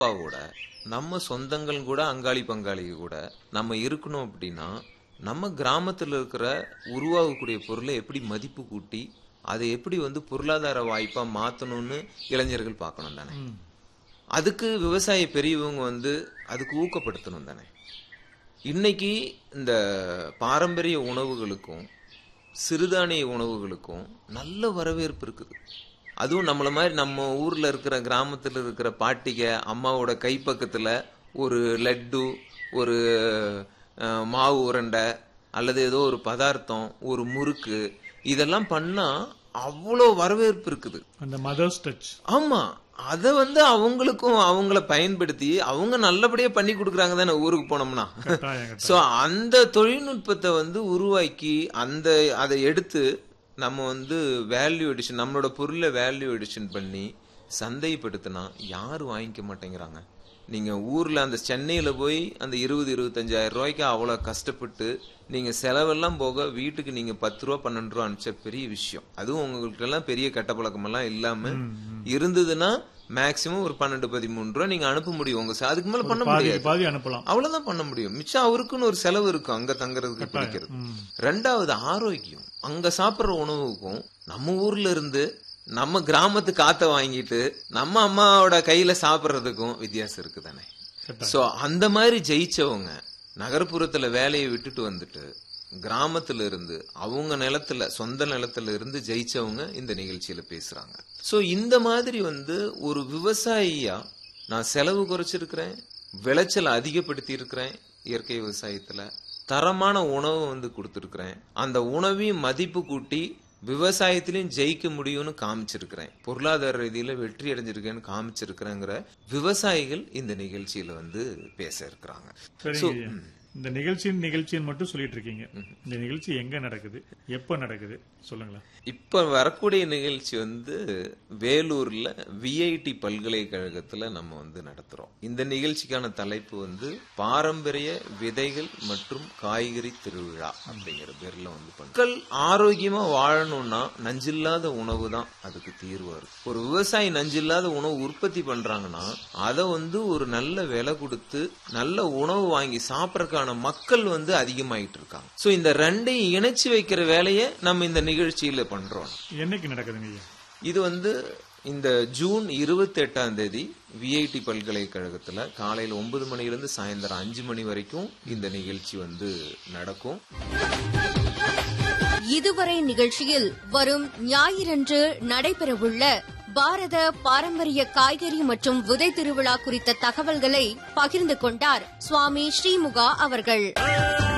அப்பாவோட நம்ம சொந்தங்கள் கூட அங்காளி பங்காளி கூட நம்ம இருக்கணும் அப்படின்னா நம்ம கிராமத்தில் இருக்கிற உருவாகக்கூடிய பொருளை எப்படி மதிப்பு கூட்டி அதை எப்படி வந்து பொருளாதார வாய்ப்பா மாத்தணும்னு இளைஞர்கள் பார்க்கணும் தானே அதுக்கு விவசாய பெரியவங்க வந்து அதுக்கு ஊக்கப்படுத்தணும் தானே இன்னைக்கு இந்த பாரம்பரிய உணவுகளுக்கும் சிறுதானிய உணவுகளுக்கும் நல்ல வரவேற்பு இருக்குது அதுவும் நம்மள மாதிரி நம்ம ஊர்ல இருக்கிற கிராமத்துல இருக்கிற பாட்டிக அம்மாவோட கைப்பக்கத்துல ஒரு லட்டு ஒரு அஹ், மாவு உருண்டை அல்லது ஏதோ ஒரு பதார்த்தம் ஒரு முறுக்கு இதெல்லாம் பண்ணா அவ்வளோ வரவேற்பு இருக்குது அந்த மதர்ஸ் டச் ஆமா அத வந்து அவங்களுக்கும் அவங்கள பயன்படுத்தி அவங்க நல்லபடியா பண்ணி கொடுக்குறாங்க தானே ஊருக்கு போனோம்னா கட்டாயம் கட்டாயம். சோ அந்த தொழில்நுட்பத்தை வந்து உருவாக்கி அந்த அதை எடுத்து நம்ம வந்து வேல்யூ எடிஷன் நம்மளோட பொருளை வேல்யூ எடிஷன் பண்ணி சந்தைப்படுத்தினா யாரும் வாங்கிக்க மாட்டேங்கிறாங்க நீங்க ஊர்ல அந்த சென்னையில போய் அந்த இருபது இருபத்தஞ்சாயிரம் ரூபாய்க்கு அவ்வளவு கஷ்டப்பட்டு நீங்க செலவெல்லாம் போக வீட்டுக்கு நீங்க பத்து ரூபா பன்னெண்டு ரூபா அனுப்பிச்ச பெரிய விஷயம் அதுவும் உங்களுக்கு எல்லாம் பெரிய கெட்ட பழக்கம் எல்லாம் இல்லாம இருந்ததுன்னா மேக்சிமம் ஒரு பன்னெண்டு பதிமூணு ரூபா நீங்க அனுப்ப முடியும் உங்க ச- அதுக்கு மேல பண்ண பாதிக்கு முடியாது பாதி அனுப்பலாம் அவ்வளவுதான் பண்ண முடியும் மிச்சம் அவருக்குன்னு ஒரு செலவு இருக்கும் அங்க தங்குறதுக்கு பிடிக்கிறது ம். ரெண்டாவது ஆரோக்கியம் அங்க சாப்பிடுற உணவுக்கும் நம்ம ஊர்ல இருந்து நம்ம கிராமத்து காத்த வாங்கிட்டு நம்ம அம்மாவோட கையில சாப்பிடுறதுக்கும் வித்தியாசம் இருக்கு தானே கட்டாயம். சோ அந்த மாதிரி ஜெயிச்சவங்க நகர்ப்புறத்துல வேலையை விட்டுட்டு வந்துட்டு கிராமத்துல இருந்து அவங்க நிலத்துல சொந்த நிலத்துல இருந்து ஜெயிச்சவங்க இந்த நிகழ்ச்சியில பேசுறாங்க சோ இந்த மாதிரி வந்து ஒரு விவசாயியா நான் செலவு குறைச்சிருக்கிறேன் விளைச்சலை அதிகப்படுத்தி இருக்கிறேன் இயற்கை விவசாயத்துல தரமான உணவு வந்து கொடுத்துருக்கிறேன் அந்த உணவையும் மதிப்பு கூட்டி விவசாயத்திலையும் ஜெயிக்க முடியும்னு காமிச்சிருக்கிறேன் பொருளாதார ரீதியில வெற்றி அடைஞ்சிருக்கேன்னு காமிச்சிருக்கிறேங்கிற விவசாயிகள் இந்த நிகழ்ச்சியில வந்து பேச இருக்கிறாங்க சரிங்க ஐயா. இந்த நிகழ்ச்சியின் நிகழ்ச்சின்னு மட்டும் சொல்லிட்டு இருக்கீங்க இந்த நிகழ்ச்சி எங்க நடக்குது எப்ப நடக்குது சொல்லுங்களேன் இப்ப வரக்கூடிய நிகழ்ச்சி வந்து வேலூர்ல விஐடி பல்கலைக்கழகத்துல நம்ம வந்து நடத்துறோம் இந்த நிகழ்ச்சிக்கான தலைப்பு வந்து பாரம்பரிய விதைகள் மற்றும் காய்கறி திருவிழா அப்படிங்கிற பேர்ல வந்து பண்ண மக்கள் ஆரோக்கியமா வாழணும்னா நஞ்சில்லாத உணவு தான் அதுக்கு தீர்வா இருக்கு ஒரு விவசாயி நஞ்சில்லாத உணவு உற்பத்தி பண்றாங்கன்னா அதை வந்து ஒரு நல்ல விலை கொடுத்து நல்ல உணவு வாங்கி சாப்பிடறதுக்கான மக்கள் வந்து அதிகமாயிட்டு இருக்காங்க சோ இந்த ரெண்டையும் இணைச்சு வைக்கிற வேலையை நம்ம இந்த நிகழ்ச்சியில பண்றோம் என்னைக்கு நடக்குதுங்க ஐயா இது வந்து இந்த ஜூன் இருபத்தி எட்டாம் தேதி விஐடி பல்கலைக்கழகத்துல காலையில ஒன்பது மணிலிருந்து சாயந்தரம் அஞ்சு மணி வரைக்கும் இந்த நிகழ்ச்சி வந்து நடக்கும் இதுவரை நிகழ்ச்சியில் வரும் ஞாயிறன்று நடைபெறவுள்ள பாரத பாரம்பரிய காய்கறி மற்றும் விதை திருவிழா குறித்த தகவல்களை பகிர்ந்து கொண்டார் சுவாமி ஸ்ரீமுகா அவர்கள்